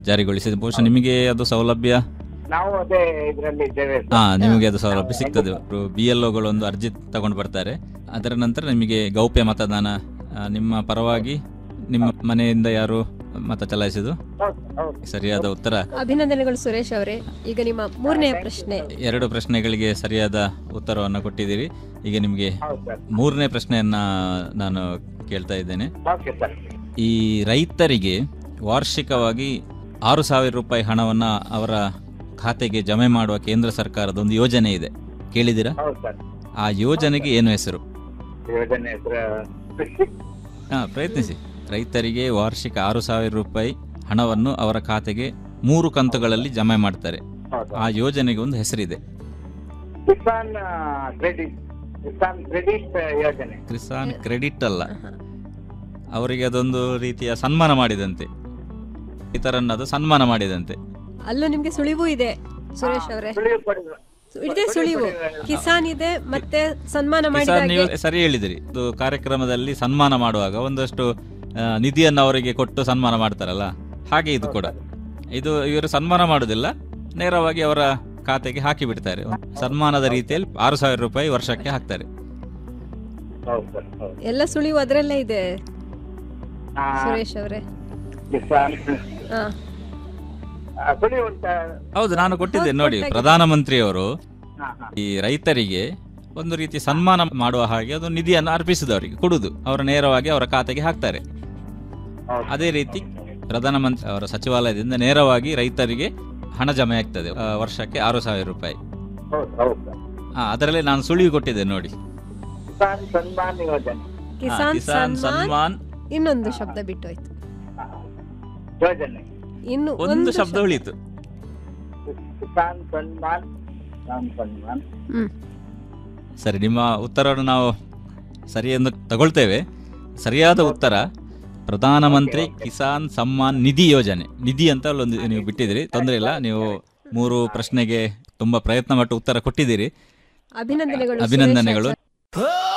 ಜಾರಿಗೊಳಿಸಿದೆ ಬಹುಶಃ ನಿಮಗೆ ಅದು ಸೌಲಭ್ಯ ನಾವು ಅದೇ ಇದರಲ್ಲಿ ಇದ್ದೇವೆ ಸರ್. ಹಾ ನಿಮಗೆ ಅದು ಸೌಲಭ್ಯ ಸಿಗ್ತದೆ ಬಿ ಎಲ್ ಒಂದು ಅರ್ಜಿ ತಗೊಂಡು ಬರ್ತಾರೆ ಅದರ ನಂತರ ನಿಮಗೆ ಗೌಪ್ಯ ಮತದಾನ ಆ, ನಿಮ್ಮ ಪರವಾಗಿ ನಿಮ್ಮ ಮನೆಯಿಂದ ಯಾರು ಮತ ಚಲಾಯಿಸಿದ್ದು ಹೌದು ಹೌದು ಸರಿಯಾದ ಉತ್ತರ ಅಭಿನಂದನೆಗಳು ಸುರೇಶ್ ಅವರೇ ಈಗ ನಿಮ್ಮ ಮೂರನೇ ಪ್ರಶ್ನೆ ಎರಡು ಪ್ರಶ್ನೆಗಳಿಗೆ ಸರಿಯಾದ ಉತ್ತರವನ್ನು ಕೊಟ್ಟಿದ್ದೀರಿ ಈಗ ನಿಮಗೆ ಹೌದು ಸರ್ ಮೂರನೇ ಪ್ರಶ್ನೆಯನ್ನ ನಾನು ಕೇಳ್ತಾ ಇದ್ದೇನೆ ಓಕೆ ಸರ್ ಈ ರೈತರಿಗೆ ವಾರ್ಷಿಕವಾಗಿ ಆರು ಸಾವಿರ ರೂಪಾಯಿ ಹಣವನ್ನ ಅವರ ಖಾತೆಗೆ ಜಮೆ ಮಾಡುವ ಕೇಂದ್ರ ಸರ್ಕಾರದ ಒಂದು ಯೋಜನೆ ಇದೆ ಕೇಳಿದಿರಾ ಹೌದು ಸರ್ ಆ ಯೋಜನೆಗೆ ಏನು ಹೆಸರು ಯೋಜನೆ ಹೆಸರು ಕೃಷಿ ಹಾ ಪ್ರಯತ್ನಿಸಿ ರೈತರಿಗೆ ವಾರ್ಷಿಕ ಆರು ಸಾವಿರ ರೂಪಾಯಿ ಹಣವನ್ನು ಅವರ ಖಾತೆಗೆ ಮೂರು ಕಂತುಗಳಲ್ಲಿ ಜಮೆ ಮಾಡ್ತಾರೆ ಹೌದು ಆ ಯೋಜನೆಗೆ ಒಂದು ಹೆಸರಿದೆ ಕಿಸಾನ್ ಕ್ರೆಡಿಟ್ ಕಿಸಾನ್ ಕ್ರೆಡಿಟ್ ಯೋಜನೆ ಕಿಸಾನ್ ಕ್ರೆಡಿಟ್ ಅಲ್ಲ ಅವರಿಗೆ ಅದೊಂದು ರೀತಿಯ ಸನ್ಮಾನ ಮಾಡಿದಂತೆ ರೈತರನ್ನು ಅದು ಸನ್ಮಾನ ಮಾಡಿದಂತೆ ಅಲ್ಲೂ ನಿಮ್ಗೆ ಸುಳಿವು ಇದೆ ಸುರೇಶ್ ಅವರೇ ಸುಳಿವು ಕೊಡಿದ್ರು ಇದೆ ಸುಳಿವು ಕಿಸಾನ್ ಇದೆ ಮತ್ತೆ ಸನ್ಮಾನ ಕಿಸಾನ್ ಮಾಡಿದಾಗೆ ನೀವು ಸರಿ ಹೇಳಿದಿರಿ ಇದು ಕಾರ್ಯಕ್ರಮದಲ್ಲಿ ಸನ್ಮಾನ ಮಾಡುವಾಗ ಒಂದಷ್ಟು ಆ, ನಿಧಿಯನ್ನು ಅವರಿಗೆ ಕೊಟ್ಟು ಸನ್ಮಾನ ಮಾಡ್ತಾರಲ್ಲ ಹಾಗೆ ಇದು ಕೂಡ ಇದು ಇವರು ಸನ್ಮಾನ ಮಾಡುದಿಲ್ಲ ನೇರವಾಗಿ ಅವರ ಖಾತೆಗೆ ಹಾಕಿ ಬಿಡ್ತಾರೆ ಸನ್ಮಾನದ ರೀತಿಯಲ್ಲಿ ಆರು ಸಾವಿರ ರೂಪಾಯಿ ವರ್ಷಕ್ಕೆ ಹಾಕ್ತಾರೆ ಹೌದು ಸರ್ ಹೌದು ಎಲ್ಲ ಸುಳಿವು ಅದರಲ್ಲೇ ಇದೆ ಆ, ಸುರೇಶ್ ಅವರೇ ಕಿಸಾನ್ ಹಾ ಆ, ಸುಳಿವು ಉಂಟಾ ಹೌದು ನಾನು ಕೊಟ್ಟಿದ್ದೇನೆ ನೋಡಿ ಕೊಟ್ಟಾಗಿದೆ. ಪ್ರಧಾನಮಂತ್ರಿಯವರು ಹಾ ಹಾ ಈ ರೈತರಿಗೆ ಒಂದು ರೀತಿ ಸನ್ಮಾನ ಮಾಡುವ ಹಾಗೆ ಅದು ನಿಧಿಯನ್ನು ಅರ್ಪಿಸಿದವರಿಗೆ ಕೊಡುದು ಅವರು ನೇರವಾಗಿ ಅವರ ಖಾತೆಗೆ ಹಾಕ್ತಾರೆ ಹೌದು. ಅದೇ ರೀತಿ ಪ್ರಧಾನಮಂತ್ರಿ ಅವರ ಸಚಿವಾಲಯದಿಂದ ನೇರವಾಗಿ ರೈತರಿಗೆ ಹಣ ಜಮೆ ಆಗ್ತದೆ ಆ, ವರ್ಷಕ್ಕೆ ಆರು ಸಾವಿರ ರೂಪಾಯಿ ಹೌದು ಹೌದು ಸರ್ ಆ, ಅದರಲ್ಲಿ ನಾನು ಸುಳಿವು ಕೊಟ್ಟಿದ್ದೆ ನೋಡಿ ಕಿಸಾನ್ ಸನ್ಮಾನ್ ಯೋಜನೆ ಆ, ಕಿಸಾನ್ ಕಿಸಾನ್ ಸನ್ಮಾನ್ ಸನ್ಮಾನ್ ಇನ್ನೊಂದು ಶಬ್ದ ಬಿಟ್ಟೋಯ್ತು ಆ, ಯೋಜನೆ ಇನ್ನು ಒಂದು ಶಬ್ದ ಉಳಿಯಿತು ಕಿಸಾನ್ ಸನ್ಮಾನ್ ಕಿಸಾನ್ ಸನ್ಮಾನ್ ಹ್ಮ್ ಸರಿ ನಿಮ್ಮ ಉತ್ತರವನ್ನು ನಾವು ಸರಿ ಎಂದು ತಗೊಳ್ತೇವೆ ಸರಿಯಾದ ಉತ್ತರ ಪ್ರಧಾನಮಂತ್ರಿ ಕಿಸಾನ್ ಸಮ್ಮಾನ್ ನಿಧಿ ಯೋಜನೆ ನಿಧಿ ಅಂತ ಅಲ್ಲೊಂದು ನೀವು ಬಿಟ್ಟಿದ್ದೀರಿ ತೊಂದರೆ ಇಲ್ಲ ನೀವು ಮೂರು ಪ್ರಶ್ನೆಗೆ ತುಂಬಾ ಪ್ರಯತ್ನ ಪಟ್ಟು ಉತ್ತರ ಕೊಟ್ಟಿದ್ದೀರಿ ಅಭಿನಂದನೆಗಳು ಸುರೇಶ್ ಅಭಿನಂದನೆಗಳು ಆಚಾರ್ಯ.